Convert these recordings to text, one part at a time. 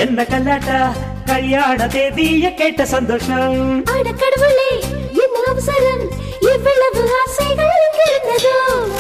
என்ன கல்லாட்டா கல்யாண தேதிய கேட்ட சந்தோஷம் அட கடவுளே என்ன அவசரம் இவ்வளவு ஆசைகள் இருந்ததோ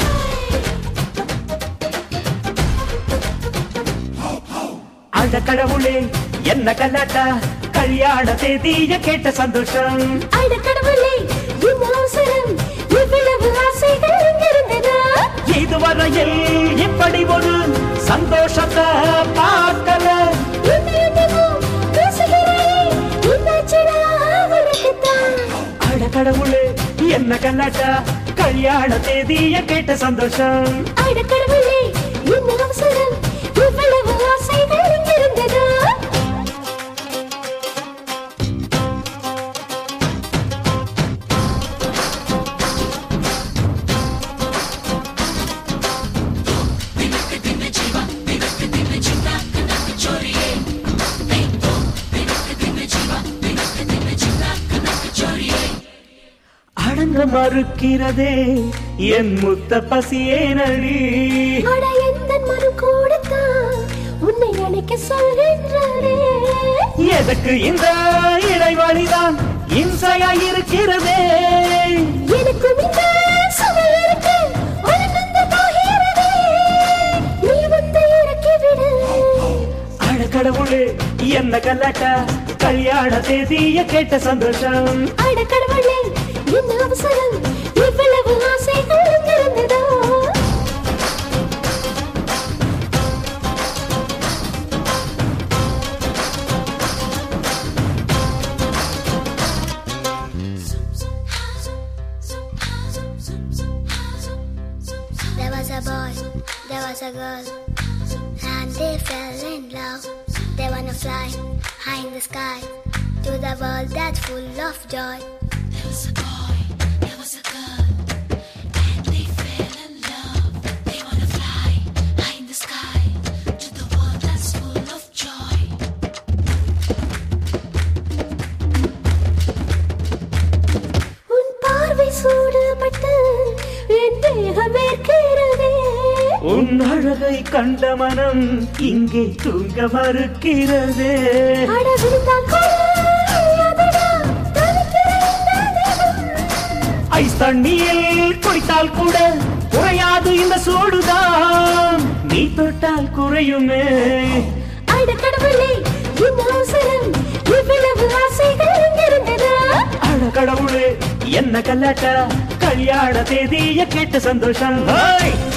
அட கடவுளே என்ன கல்லாட்டா கல்யாண தேதிய கேட்ட சந்தோஷம் அட கடவுளே என்ன அவசரம் இவ்வளவு ஆசைகள் இருந்ததோ இதுவரையில் இப்படி ஒரு சந்தோஷத்தை பார்க்கல என்ன என்னமோ பேசுகிறாயே என்னாச்சுடா உனக்குத்தான் அட கடவுளே என்ன கல்லாட்டா கல்யாண தேதிய கேட்ட சந்தோஷம் அட கடவுளே என்ன அவசரம் இவ்வளவு ஆசைகள் இருந்ததோ அடங்க மறுக்கிறதே என் முத்த பசியே நடி அட எந்த மனம் கூடத்தான் உன்னை அழைக்க சொல்கின்றாரே எதற்கு இந்த இடைவெளிதான் இம்சையா இருக்கிறதே எனக்கும் இந்த சுவை இருக்கு உனக்கு போகிறதே நீ வந்து இறக்கி விடு அட கடவுளே என்ன கல்லாட்டா கல்யாண தேதிய கேட்ட சந்தோஷம் அட கடவுளே என்ன அவசரம் இவ்வளவு ஆசைகள் இருந்ததோ There was a boy, there was a girl, and they fell in love. They wanna fly high in the sky to the world that's full of joy. There was a boy, there was a girl, and they fell in love. They wanna fly high in the sky to the world that's full of joy. உன் பார்வை சூடுபட்டு என் தேகம் வேர்க்கிறதே உன் அழகை கண்ட மனம் இங்கே தூங்க மறுக்கிறதே அட விழுந்தால் கூட அதடா தவிக்கிற இந்த தேகம். ஐஸ் தண்ணியில் குடித்தால் கூட குறையாது இந்த சூடுதான் நீ தொட்டால் குறையுமே அட கடவுளே என்ன அவசரம் இவ்வளவு ஆசைகள் இருந்ததா அட கடவுளே என்ன கல்லாட்டா கல்யாண தேதிய கேட்ட சந்தோஷம் ஹோய்!